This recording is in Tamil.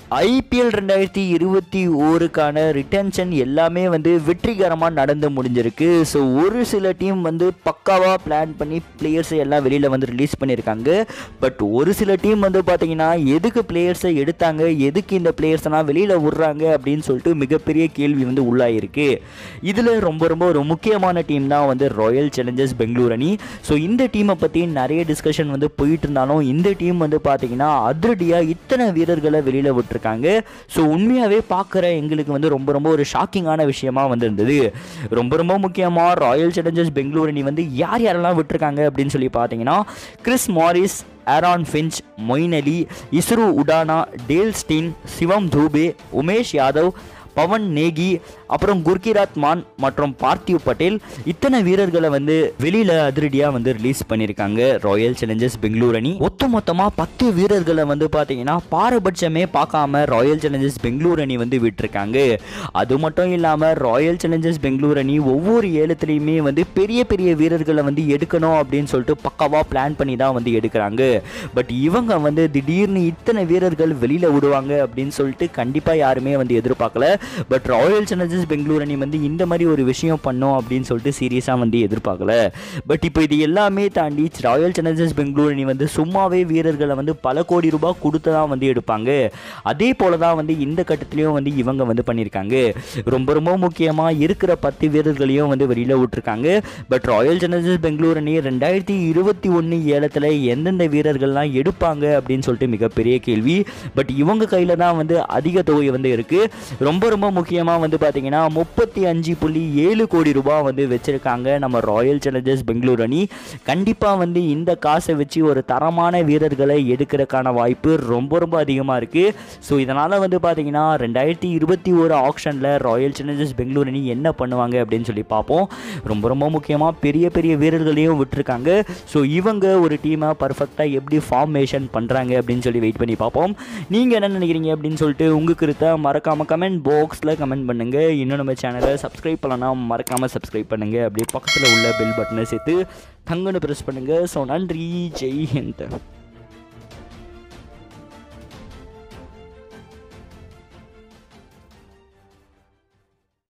ஐபிஎல் ரெண்டாயிரத்தி இருபத்தி ஓருக்கான ரிட்டன்ஷன் எல்லாமே வந்து வெற்றிகரமாக நடந்து முடிஞ்சிருக்கு ஸோ ஒரு சில டீம் வந்து பக்காவாக பிளான் பண்ணி பிளேயர்ஸை எல்லாம் வெளியில் வந்து ரிலீஸ் பண்ணியிருக்காங்க பட் ஒரு சில டீம் வந்து பார்த்தீங்கன்னா எதுக்கு பிளேயர்ஸை எடுத்தாங்க எதுக்கு இந்த பிளேயர்ஸ்லாம் வெளியில் விட்றாங்க அப்படின்னு சொல்லிட்டு மிகப்பெரிய கேள்வி வந்து உள்ளாயிருக்கு இதில் ரொம்ப ரொம்ப ஒரு முக்கியமான டீம் தான் வந்து ராயல் சேலஞ்சர்ஸ் பெங்களூர் அணி ஸோ இந்த டீமை பற்றி நிறைய டிஸ்கஷன் வந்து போயிட்டு இருந்தாலும் இந்த டீம் வந்து பார்த்தீங்கன்னா அதிரடியாக இத்தனை வீரர்களை வெளியில் விட்டுருக்காங்க ஸோ உண்மையாகவே பார்க்குற எங்களுக்கு வந்து ரொம்ப ரொம்ப ஒரு ஷாக்கிங்கான விஷயமா வந்திருந்தது ரொம்ப ரொம்ப முக்கியமாக ராயல் சேலஞ்சர்ஸ் பெங்களூர் அணி வந்து யார் யாரெல்லாம் விட்டுருக்காங்க அப்படின்னு சொல்லி பார்த்தீங்கன்னா Chris Morris Aaron Finch Moeen Ali Isuru Udana Dale Steyn Shivam Dube Umesh Yadav Pawan Negi அப்புறம் குர்கிராத் மான் மற்றும் பார்த்திவ் பட்டேல் இத்தனை வீரர்களை வந்து வெளியில அதிரடியாக வந்து ரிலீஸ் பண்ணியிருக்காங்க ராயல் சேலஞ்சர்ஸ் பெங்களூர் அணி ஒட்டு மொத்தமாக பத்து வீரர்களை வந்து பார்த்தீங்கன்னா பாரபட்சமே பார்க்காம ராயல் சேலஞ்சர்ஸ் பெங்களூர் அணி வந்து விட்டுருக்காங்க அது மட்டும் இல்லாமல் ராயல் சேலஞ்சர்ஸ் பெங்களூர் அணி ஒவ்வொரு ஏலத்துலேயுமே வந்து பெரிய பெரிய வீரர்களை வந்து எடுக்கணும் அப்படின்னு சொல்லிட்டு பக்காவாக பிளான் பண்ணி தான் வந்து எடுக்கிறாங்க பட் இவங்க வந்து திடீர்னு இத்தனை வீரர்கள் வெளியில் விடுவாங்க அப்படின்னு சொல்லிட்டு கண்டிப்பாக யாருமே வந்து எதிர்பார்க்கல பட் ராயல் சேலஞ்சர்ஸ் பெங்களூர் அணி வந்து இந்த மாதிரி ஒரு விஷயம் பண்ணோம் அப்படின்னு சொல்லிட்டு சீரியஸாக வந்து எதிர்பார்க்கல பட் இப்போ இது எல்லாமே தாண்டி ராயல் சேலஞ்சர்ஸ் பெங்களூர் அணி வந்து சும்மாவே வீரர்களை வந்து பல கோடி ரூபாய் கொடுத்து தான் வந்து எடுப்பாங்க அதே போல தான் வந்து இந்த கட்டத்துலேயும் வந்து இவங்க வந்து பண்ணியிருக்காங்க ரொம்ப ரொம்ப முக்கியமாக இருக்கிற பத்து வீரர்களையும் வந்து வெளியில் விட்டுருக்காங்க பட் ராயல் சேலஞ்சர்ஸ் பெங்களூர் அணி ரெண்டாயிரத்தி இருபத்தி ஒன்று ஏலத்தில் எந்தெந்த வீரர்கள்லாம் எடுப்பாங்க அப்படின்னு சொல்லிட்டு மிகப்பெரிய கேள்வி பட் இவங்க கையில் தான் வந்து அதிக தொகை வந்து இருக்குது ரொம்ப ரொம்ப முக்கியமாக வந்து பார்த்தீங்கன்னா முப்பத்தி அஞ்சு புள்ளி ஏழு கோடி ரூபாய் வந்து வச்சுருக்காங்க நம்ம ராயல் சேலஞ்சர்ஸ் பெங்களூர் அணி கண்டிப்பாக வந்து இந்த காசை வச்சு ஒரு தரமான வீரர்களை எடுக்கிறதுக்கான வாய்ப்பு ரொம்ப ரொம்ப அதிகமாக இருக்குது ஸோ இதனால் வந்து பார்த்தீங்கன்னா ரெண்டாயிரத்தி இருபத்தி ஒரு ஆக்ஷனில் ராயல் சேலஞ்சர்ஸ் பெங்களூர் அணி என்ன பண்ணுவாங்க அப்படின்னு சொல்லி பார்ப்போம் ரொம்ப ரொம்ப முக்கியமாக பெரிய பெரிய வீரர்களையும் விட்டுருக்காங்க ஸோ இவங்க ஒரு டீமை பர்ஃபெக்டாக எப்படி ஃபார்மேஷன் பண்ணுறாங்க அப்படின்னு சொல்லி வெயிட் பண்ணி பார்ப்போம் நீங்கள் என்ன நினைக்கிறீங்க அப்படின்னு சொல்லிட்டு உங்கள் கருத்தை மறக்காமல் கமெண்ட் பாக்ஸில் கமெண்ட் பண்ணுங்கள் இன்னும் நம்ம சேனலை சப்ஸ்கிரைப் பண்ணலாம் மறக்காமல் சப்ஸ்கிரைப் பண்ணுங்கள் அப்படியே பக்கத்தில் உள்ள பெல் பட்டனை சேர்த்து தங்கன்னு ப்ரெஸ் பண்ணுங்கள் ஸோ நன்றி ஜெய் ஹிந்த்